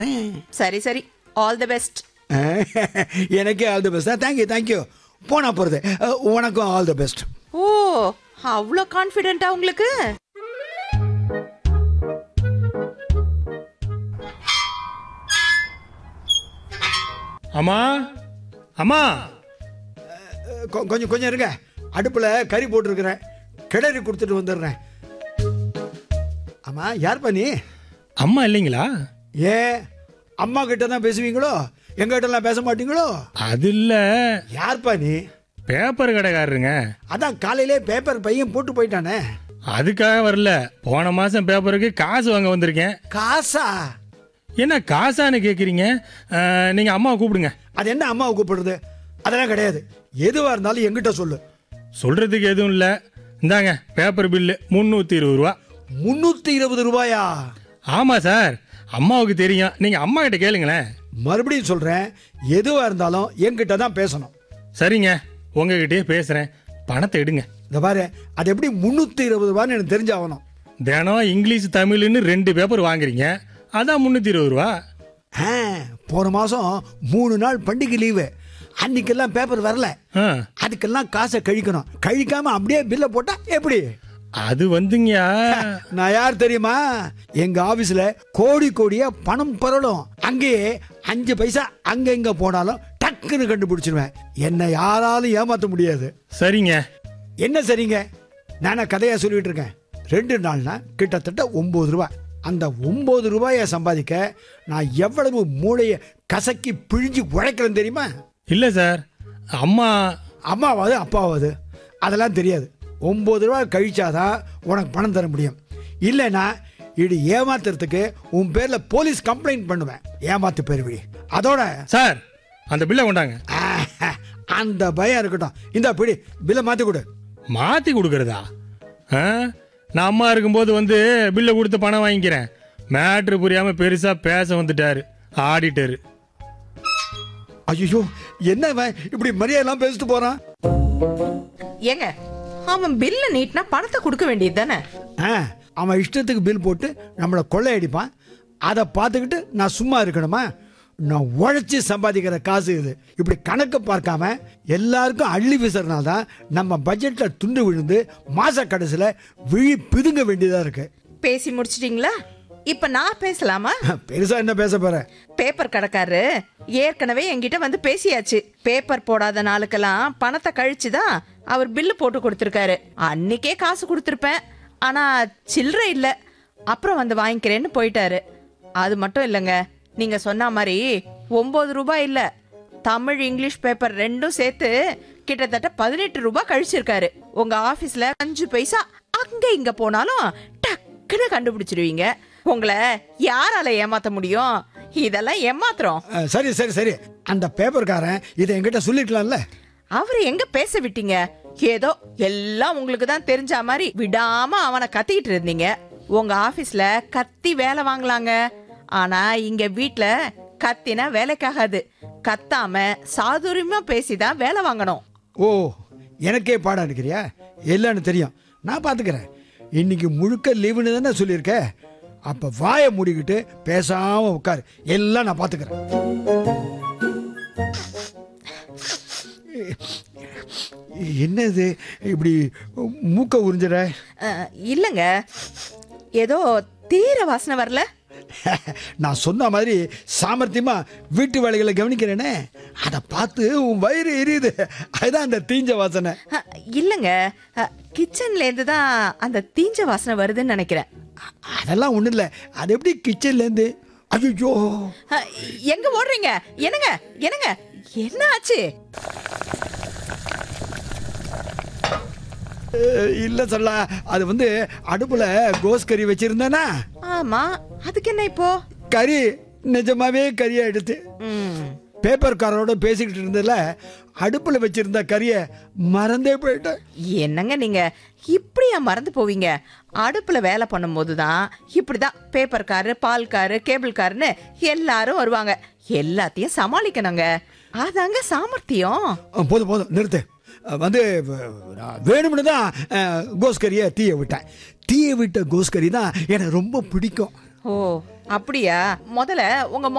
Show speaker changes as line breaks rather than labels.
சரி சரி all the best
எனக்கே all the best thank you thank you போனா போகிறது உனக்கும் ஆல் தி பெஸ்ட்
ஓ அவ்வளோ கான்ஃபிடென்ட்டா உங்களுக்கு
அம்மா அம்மா
கொஞ்சம் கொஞ்சம் இருங்க அடுப்பில் கறி போட்டிருக்கிறேன் கிளறி கொடுத்துட்டு வந்துடுறேன் ஆமாம் யார்ப்பா நீ
அம்மா இல்லைங்களா
ஏன் அம்மா கிட்ட தான் பேசுவீங்களோ எங்கிட்டலாம் பேச மாட்டீங்களோ
அது இல்ல
யார்ப்பா நீ
பேப்பர் கடைக்காரருங்க
அதான் காலையிலே பேப்பர் பையன் போட்டு போயிட்டானே
அதுக்காக வரல போன மாசம் பேப்பருக்கு காசு வாங்க வந்திருக்கேன்
காசா
என்ன காசான்னு கேக்குறீங்க அஹ், நீங்க அம்மாவை கூப்பிடுங்க
அது என்ன அம்மாவை கூப்பிடுறது அதெல்லாம் கிடையாது எதுவாக இருந்தாலும் எங்கிட்ட சொல்லு
சொல்றதுக்கு எதுவும் இல்ல இந்தாங்க பேப்பர் பில்லு முந்நூத்தி இருபது ரூபா
முந்நூற்றி இருபது ரூபாயா
ஆமா சார் அம்மாவுக்கு தெரியும் நீங்க அம்மா கிட்ட கேளுங்களேன்
மறுபடியும் சொல்கிறேன் எதுவாக இருந்தாலும் என்கிட்ட தான் பேசணும்
சரிங்க உங்ககிட்டயே பேசுறேன் பணத்தை எடுங்க
இந்த பாரு அது எப்படி முந்நூற்றி இருபது ரூபான்னு எனக்கு தெரிஞ்சாகணும்
தினம் இங்கிலீஷ் தமிழ்னு ரெண்டு பேப்பர் வாங்குறீங்க அதான் முந்நூற்றி இருபது ரூபா
ஆ போன மாதம் மூணு நாள் பண்டிகை லீவு அன்னைக்கெல்லாம் பேப்பர் வரல
ஆ
அதுக்கெல்லாம் காசை கழிக்கணும் கழிக்காம அப்படியே பில்லை போட்டா எப்படி
அது வந்துங்கயா
நான் யார் தெரியுமா எங்க ஆபீஸ்ல கோடி கோடியா பணம் பரலும் அங்கேயே அஞ்சு பைசா அங்க இங்க போனாலும் டக்குன்னு கண்டுபிடிச்சிருவேன் என்னை யாராலும் ஏமாத்த முடியாது
சரிங்க
என்ன சரிங்க நானா கதையா சொல்லிட்டு இருக்கேன் ரெண்டு நாள்னா கிட்டத்தட்ட ஒன்பது ரூபாய் அந்த ஒன்பது ரூபாயை சம்பாதிக்க நான் எவ்வளவு மூளையை கசக்கி பிழிஞ்சு உழைக்கிறேன் தெரியுமா
இல்லை சார் அம்மா
அம்மாவாது அப்பாவாது அதெல்லாம் தெரியாது ஒம்பது ரூபா கழிச்சாதான் உனக்கு பணம் தர முடியும் இல்லைன்னா இது ஏமாத்துறதுக்கு உன் பேரில் போலீஸ் கம்ப்ளைண்ட் பண்ணுவேன் ஏமாத்து பேர் வழி அதோட
சார் அந்த பில்லை கொண்டாங்க
ஆஹ், அந்த பயம் இருக்கட்டும் இந்த பிடி பில்லை மாற்றி கொடு
மாற்றி கொடுக்கறதா ஆ நான் அம்மா இருக்கும்போது வந்து பில்லை கொடுத்து பணம் வாங்கிக்கிறேன் மேட்ரு புரியாமல் பெருசாக பேச வந்துட்டாரு ஆடிட்டரு
ஐயோ என்ன இவன் இப்படி மரியாதைலாம் பேசிட்டு போறான்
ஏங்க அவன் பில்ல நீட்னா பணத்தை கொடுக்க வேண்டியது தானே
ஆ அவன் இஷ்டத்துக்கு பில் போட்டு நம்மளை கொள்ளையடிப்பான் அதை பார்த்துக்கிட்டு நான் சும்மா இருக்கணுமா நான் உழைச்சி சம்பாதிக்கிற காசு இது இப்படி கணக்கு பார்க்காம எல்லாருக்கும் அள்ளி வீசுறதுனால தான் நம்ம பட்ஜெட்ல துண்டு விழுந்து மாச கடைசியில் விழி பிதுங்க வேண்டியதா இருக்கு
பேசி முடிச்சிட்டீங்களா இப்ப நான் பேசலாமா
பெருசா என்ன பேச போற
பேப்பர் கடைக்காரரு ஏற்கனவே என்கிட்ட வந்து பேசியாச்சு பேப்பர் போடாத நாளுக்கெல்லாம் பணத்தை கழிச்சு தான் அவர் பில்லு போட்டு கொடுத்துருக்காரு அன்னைக்கே காசு கொடுத்துருப்பேன் ஆனா சில்லறை இல்ல அப்புறம் வந்து வாங்கிக்கிறேன்னு போயிட்டாரு அது மட்டும் இல்லைங்க நீங்க சொன்ன மாதிரி ஒன்பது ரூபாய் இல்ல தமிழ் இங்கிலீஷ் பேப்பர் ரெண்டும் சேர்த்து கிட்டத்தட்ட பதினெட்டு ரூபாய் கழிச்சிருக்காரு உங்க ஆபீஸ்ல அஞ்சு பைசா அங்க இங்க போனாலும் டக்குன்னு கண்டுபிடிச்சிருவீங்க உங்களை யாரால ஏமாத்த முடியும் இதெல்லாம் ஏமாத்துறோம்
அஹ், சரி சரி சரி அந்த பேப்பர்காரன் இதை என்கிட்ட சொல்லிருக்கலாம்ல
அவர் எங்க பேச விட்டீங்க ஏதோ எல்லாம் உங்களுக்கு தான் தெரிஞ்ச மாதிரி விடாம அவனை கத்திக்கிட்டு இருந்தீங்க உங்க ஆபீஸ்ல கத்தி வேலை வாங்கலாங்க ஆனா இங்க வீட்ல கத்தினா வேலைக்காகாது கத்தாம சாதுரியமா பேசிதான் வேலை வாங்கணும்
ஓ எனக்கே பாடம் எடுக்கிறியா இல்லைன்னு தெரியும் நான் பார்த்துக்கிறேன் இன்னைக்கு முழுக்க லீவுன்னு தானே சொல்லியிருக்க அப்போ வாயை மூடிக்கிட்டு பேசாமல் உட்காரு எல்லாம் நான் பார்த்துக்கிறேன் என்னது இப்படி மூக்க உறிஞ்சிற
அஹ், இல்லங்க ஏதோ தீர வாசனை வரல
நான் சொன்ன மாதிரி சாமர்த்தியமா வீட்டு வேலைகளை கவனிக்கிறேனே அதை பார்த்து உன் வயிறு எரியுது அதுதான் அந்த தீஞ்ச வாசனை
அஹ், இல்லங்க அஹ், கிச்சன்ல இருந்து தான் அந்த தீஞ்ச வாசனை வருதுன்னு நினைக்கிறேன்
அதெல்லாம் ஒன்றும் இல்லை அது எப்படி கிச்சன்லேருந்து ஐயோ
அஹ், எங்க ஓடுறீங்க என்னங்க என்னங்க என்ன ஆச்சு
இல்லை சொல்ல அது வந்து அடுப்பில் கோஸ் கறி வச்சுருந்தேனா
ஆமா அதுக்கு என்ன இப்போ
கறி நிஜமாவே கறியை எடுத்து
ம்,
பேப்பர்காரோட பேசிக்கிட்டு இருந்ததுல அடுப்பில் வச்சிருந்த கறியை மறந்தே போயிட்டேன்
என்னங்க நீங்க இப்படியா மறந்து போவீங்க அடுப்புல வேலை பண்ணும்போது தான் இப்படிதான் பேப்பர் காரு பால் காரு கேபிள் காருன்னு எல்லாரும் வருவாங்க எல்லாத்தையும் சமாளிக்கணுங்க அதாங்க சாமர்த்தியம்
அஹ், போதும் போதும் நிறுத்து அஹ், வந்து வ- நான் வேணும்னு தான் அஹ், கோஸ் கறியை தீய விட்டேன் தீய விட்ட கோஸ் கறி தான் எனக்கு ரொம்ப பிடிக்கும்
ஓ அப்படியா முதல்ல உங்க